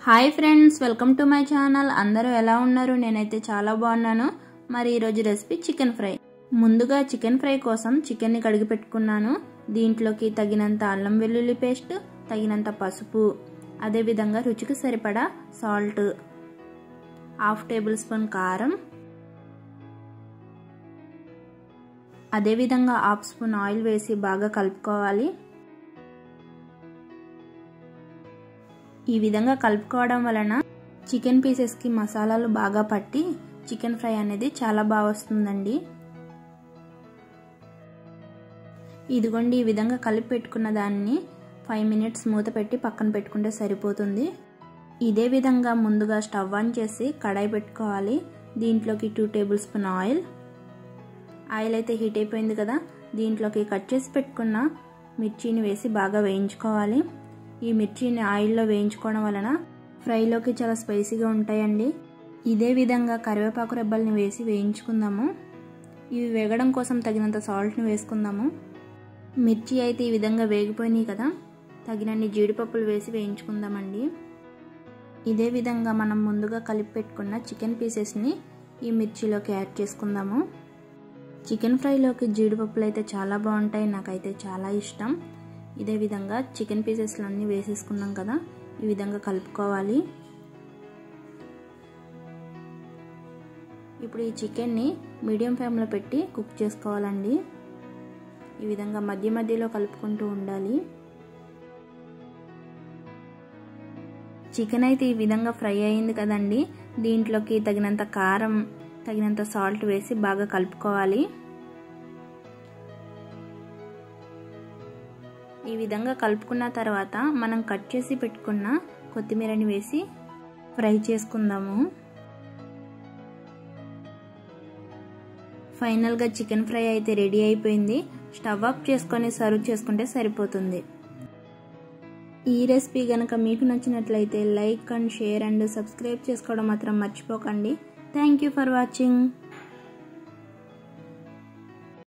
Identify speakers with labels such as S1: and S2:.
S1: hi friends welcome to my channel అందరూ ఎలా ఉన్నారు నేనైతే చాలా బాగున్నాను మరి ఈరోజు రెసిపీ చికెన్ ఫ్రై ముందుగా చికెన్ ఫ్రై కోసం చికెన్ని కడిగి పెట్టుకున్నాను దీంట్లోకి తగినంత అల్లం వెల్లుల్లి పేస్ట్ తగినంత పసుపు అదేవిధంగా రుచికి సరిపడా సాల్ట్ హాఫ్ టేబుల్ స్పూన్ కారం అదేవిధంగా హాఫ్ స్పూన్ ఆయిల్ వేసి బాగా కలుపుకోవాలి ఈ విధంగా కలుపుకోవడం వలన చికెన్ పీసెస్కి మసాలాలు బాగా పట్టి చికెన్ ఫ్రై అనేది చాలా బాగా వస్తుందండి ఇదిగోండి ఈ విధంగా కలిపి పెట్టుకున్న దాన్ని ఫైవ్ మినిట్స్ మూత పెట్టి పక్కన పెట్టుకుంటే సరిపోతుంది ఇదే విధంగా ముందుగా స్టవ్ ఆన్ చేసి కడాయి పెట్టుకోవాలి దీంట్లోకి two tablespoon oil oil అయితే హీట్ అయిపోయింది కదా దీంట్లోకి కట్ చేసి పెట్టుకున్న మిర్చిని వేసి బాగా వేయించుకోవాలి ఈ మిర్చిని ఆయిల్లో వేయించుకోవడం వలన ఫ్రైలోకి చాలా స్పైసీగా ఉంటాయండి ఇదే విధంగా కరివేపాకు రెబ్బల్ని వేసి వేయించుకుందాము ఇవి వేగడం కోసం తగినంత సాల్ట్ని వేసుకుందాము మిర్చి అయితే ఈ విధంగా వేగిపోయినాయి కదా తగినన్ని జీడిపప్పులు వేసి వేయించుకుందామండి ఇదే విధంగా మనం ముందుగా కలిపి పెట్టుకున్న చికెన్ పీసెస్ని ఈ మిర్చిలోకి యాడ్ చేసుకుందాము చికెన్ ఫ్రైలోకి జీడిపప్పులు అయితే చాలా బాగుంటాయి నాకైతే చాలా ఇష్టం ఇదే విధంగా చికెన్ పీసెస్లు అన్నీ వేసేసుకున్నాం కదా ఈ విధంగా కలుపుకోవాలి ఇప్పుడు ఈ చికెన్ని మీడియం ఫ్లేమ్లో పెట్టి కుక్ చేసుకోవాలండి ఈ విధంగా మధ్య మధ్యలో కలుపుకుంటూ ఉండాలి చికెన్ అయితే ఈ విధంగా ఫ్రై అయింది కదండి దీంట్లోకి తగినంత కారం తగినంత సాల్ట్ వేసి బాగా కలుపుకోవాలి ఈ విధంగా కలుపుకున్న తర్వాత మనం కట్ చేసి పెట్టుకున్న కొత్తిమీరని వేసి ఫ్రై చేసుకుందాము ఫైనల్గా చికెన్ ఫ్రై అయితే రెడీ అయిపోయింది స్టవ్ ఆఫ్ చేసుకొని సర్వ్ చేసుకుంటే సరిపోతుంది ఈ రెసిపీ కనుక మీకు నచ్చినట్లయితే like and share and subscribe చేసుకోవడం మాత్రం మర్చిపోకండి థ్యాంక్ యూ ఫర్ వాచింగ్